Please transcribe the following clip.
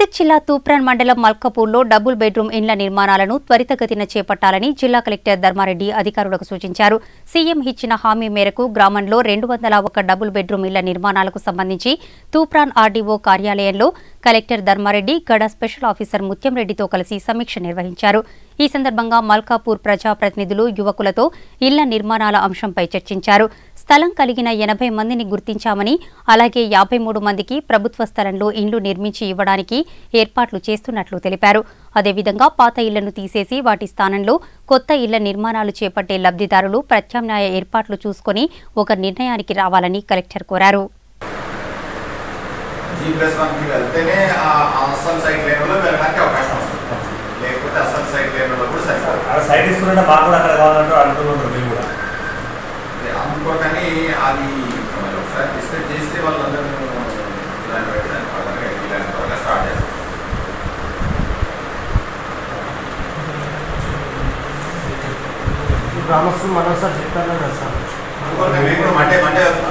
మెదక్ జిల్లా తూప్రాన్ మండలం మల్కపూర్లో double bedroom ఇండ్ల నిర్మాణాలను త్వరితగతిన చేపట్టాలని జిల్లా కలెక్టర్ ధర్మారెడ్డి అధికారులకు సూచించారు సీఎం ఇచ్చిన హామీ మేరకు గ్రామంలో రెండు వందల ఒక డబుల్ బెడ్రూమ్ ఇళ్ల నిర్మాణాలకు సంబంధించి తూప్రాన్ ఆర్డీఓ కార్యాలయంలో కలెక్టర్ ధర్మారెడ్డి గడ స్పెషల్ ఆఫీసర్ ముత్యంరెడ్డితో కలిసి సమీక్ష నిర్వహించారు ఈ సందర్భంగా మల్కాపూర్ ప్రజాప్రతినిధులు యువకులతో ఇళ్ల నిర్మాణాల అంశంపై చర్చించారు స్థలం కలిగిన ఎనభై మందిని గుర్తించామని అలాగే యాభై మూడు మందికి ప్రభుత్వ స్థలంలో ఇండ్లు నిర్మించి ఇవ్వడానికి ఏర్పాట్లు చేస్తున్నట్లు తెలిపారు అదేవిధంగా పాత ఇళ్లను తీసేసి వాటి స్థానంలో కొత్త ఇళ్ల నిర్మాణాలు చేపట్టే లబ్ధిదారులు ప్రత్యామ్నాయ ఏర్పాట్లు చూసుకొని ఒక నిర్ణయానికి రావాలని కలెక్టర్ కోరారు జీ ప్లస్ వన్కి వెళ్తేనే ఆ ఆ అసలు సైట్ లైన్లో వెళ్ళడానికి అవకాశం వస్తుంది లేకపోతే అసలు సైట్ లైన్లో కూడా సరిపోదు అక్కడ సైడ్ ఇస్తుంటే మాకు కూడా అక్కడ కావాలంటే అనుకుంటున్నారు మీరు కూడా అందుకోకని అది మరి ఒకసారి డిస్కస్ చేస్తే వాళ్ళందరూ ఇలాంటి పెట్టి దాని పరంగా ఇలాంటి పరంగా స్టార్ట్ చేస్తారు గ్రామస్తులు మరోసారి చెప్పారు కదా సార్ అందుకోసం మేము కూడా మండే మండే